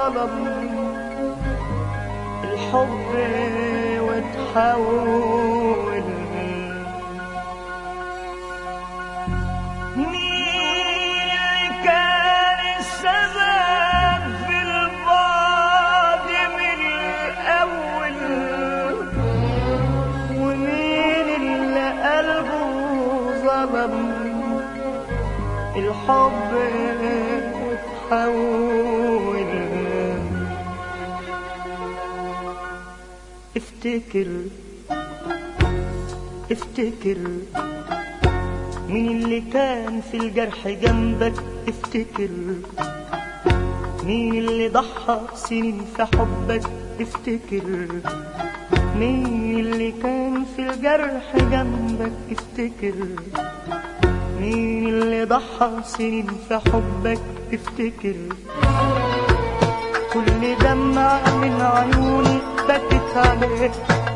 ظلم الحب وتحول مين كان السبب في البعد من الأول ومين اللي قلبه ظلم الحب وتحول افتكر افتكر مين اللي كان في الجرح جنبك افتكر مين اللي ضحى سنين في حبك افتكر مين اللي كان في الجرح جنبك افتكر مين اللي ضحى سنين في حبك افتكر كل دمعة من عيوني بكت عليك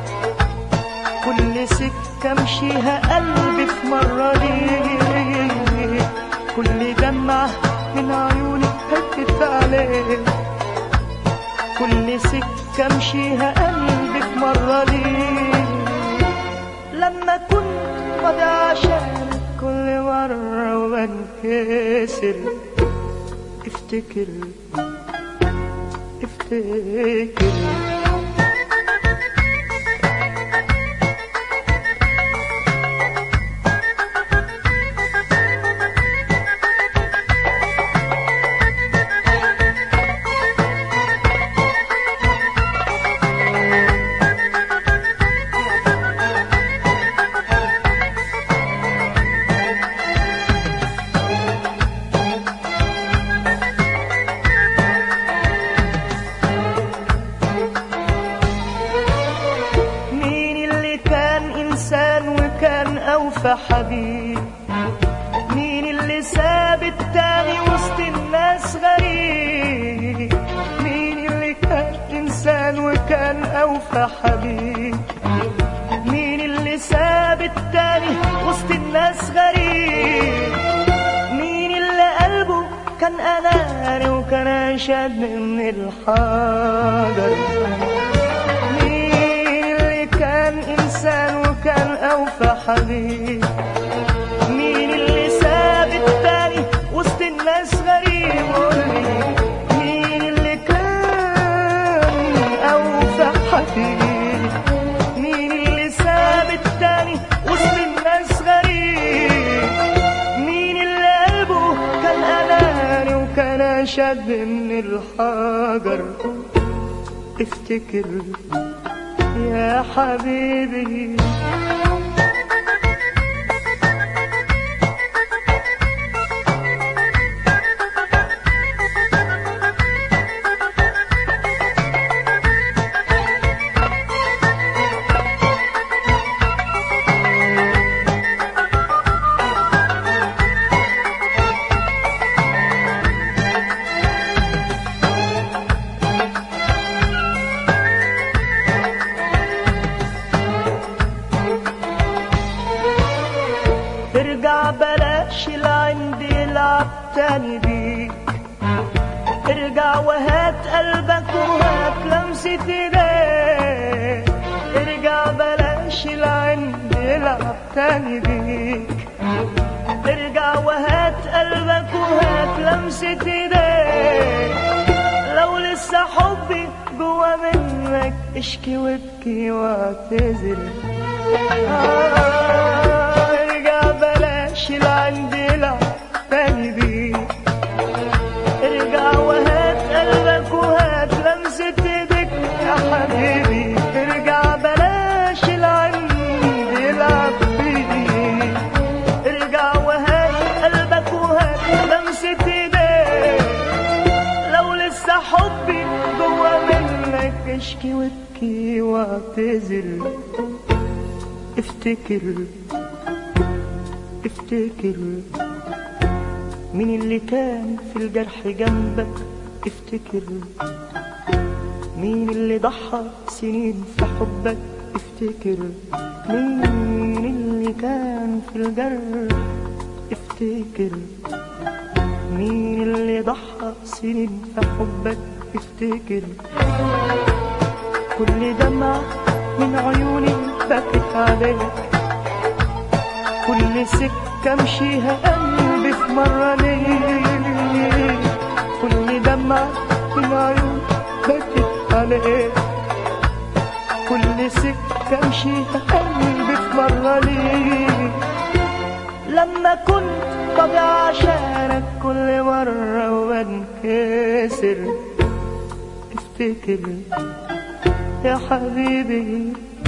كل سكة امشيها قلبي في مرة ليك كل دمعة من عيوني بكت عليك كل سكة امشيها قلبي في مرة ليك لما كنت فاضي عشانك كل مرة وبنكسر افتكر افتكر مين اللي كان إنسان وكان أوفى حبيب مين اللي ساب التاني وسط الناس غريب مين اللي كان إنسان وكان أوفى حبيب مين اللي ساب التاني وسط الناس غريب مين اللي قلبه كان أناني وكان أشد من الحجر مين اللي كان إنسان وكان أوفى حبيب مين اللي ساب التاني وسط الناس غريب قولي مين اللي كان أوفى حبيب مين اللي ساب التاني وسط الناس غريب مين اللي قلبه كان أناني وكان أشد من الحجر افتكر يا حبيبي ارجع بلاش العند يلعب تاني بيك ارجع وهات قلبك وهات لمسة ايديك ارجع بلاش العند يلعب تاني بيك ارجع وهات قلبك وهات لمسة ايديك لو لسه حبي جوا منك اشكي وابكي واعتذر آه، ارجع بلاش العند يلعب تاني بيك ارجع وهات قلبك وهات لمسة ايدك يا حبيبي ارجع بلاش العند يلعب بيك ارجع وهات قلبك وهات لمسة ايدك لو لسه حبي جوا منك اشكي وابكي واعتذر افتكر افتكر مين اللي كان في الجرح جنبك افتكر مين اللي ضحى سنين في حبك افتكر مين اللي كان في الجرح افتكر مين اللي ضحى سنين في حبك افتكر كل دمعة من عيوني بكت عليك كل سكة امشيها قلبي في مرة ليك كل دمعة من عيوني بكت عليك كل سكة امشيها قلبي في مرة ليك لما كنت طبيعي عشانك كل مرة وبنكسر افتكر يا حبيبي